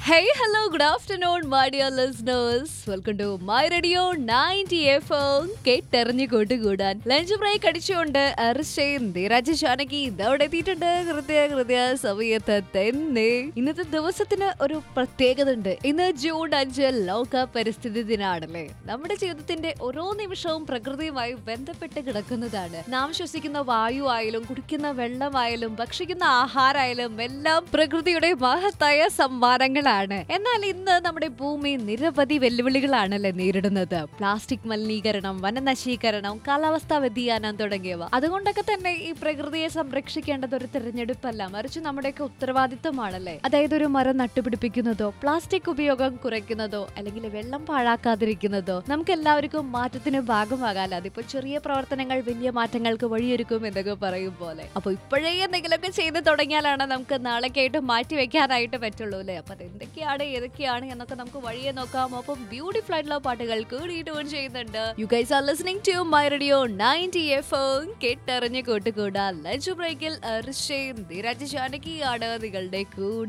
Hey, hello, good afternoon, my dear listeners. Welcome to my radio 90 FM. കേട്ടെറിഞ്ഞ് കൂട്ടുകൂടാൻ lunch break അടിച്ചുകൊണ്ട് അർഷയും ധീരാജ് ജാനകി ഇതവിടെ എത്തിയിട്ടുണ്ട് കൃത്യ കൃത്യ സമയത്ത് തന്നെ ഇന്നത്തെ ദിവസത്തിന് ഒരു പ്രത്യേകത ഉണ്ട് ഇന്ന് ജൂൺ അഞ്ച് ലോക പരിസ്ഥിതി ദിനാണല്ലേ നമ്മുടെ ജീവിതത്തിന്റെ ഓരോ നിമിഷവും പ്രകൃതിയുമായി ബന്ധപ്പെട്ട് കിടക്കുന്നതാണ് നാം ശ്വസിക്കുന്ന വായു ആയാലും കുടിക്കുന്ന വെള്ളമായാലും ഭക്ഷിക്കുന്ന ആഹാരമായാലും എല്ലാം പ്രകൃതിയുടെ മഹത്തായ സമ്മാനങ്ങളാണ് എന്നാൽ ഇന്ന് നമ്മുടെ ഭൂമി നിരവധി വെല്ലുവിളികളാണല്ലേ നേരിടുന്നത് പ്ലാസ്റ്റിക് മലിനീകരണം വനനശീകരണം കാലാവസ്ഥാ വ്യതിയാനം തുടങ്ങിയവ അതുകൊണ്ടൊക്കെ തന്നെ ഈ പ്രകൃതിയെ സംരക്ഷിക്കേണ്ടത് ഒരു തിരഞ്ഞെടുപ്പല്ല മറിച്ച് നമ്മുടെയൊക്കെ ഉത്തരവാദിത്തമാണല്ലേ അതായത് ഒരു മരം നട്ടുപിടിപ്പിക്കുന്നതോ പ്ലാസ്റ്റിക് ഉപയോഗം കുറയ്ക്കുന്നതോ അല്ലെങ്കിൽ വെള്ളം പാഴാക്കാതിരിക്കുന്നതോ നമുക്ക് എല്ലാവർക്കും മാറ്റത്തിന് ഭാഗമാകാൻ അതിപ്പോ ചെറിയ പ്രവർത്തനങ്ങൾ വലിയ മാറ്റങ്ങൾക്ക് വഴിയൊരുക്കും എന്നൊക്കെ പറയും പോലെ അപ്പൊ ഇപ്പോഴേ എന്തെങ്കിലുമൊക്കെ ചെയ്ത് തുടങ്ങിയാലാണ് നമുക്ക് നാളേക്കായിട്ട് മാറ്റി വെക്കാനായിട്ട് പറ്റുള്ളൂ അല്ലേ അപ്പൊ അതെന്തൊക്കെയാണ് ഏതൊക്കെയാണ് എന്നൊക്കെ നമുക്ക് വഴിയെ നോക്കാം ഒപ്പം ബ്യൂട്ടിഫുൾ ആയിട്ടുള്ള പാട്ടുകൾ കൂടി ട്യൂൺ ചെയ്യുന്നുണ്ട് you guys are listening to my radio 90 F കേട്ടറിഞ്ഞ് കൂട്ടുകൂടാ ലഞ്ച് ബ്രേക്കിൽ ഋഷയും ധീരാജ് ജാനകിയാണ് നിങ്ങളുടെ കൂടെ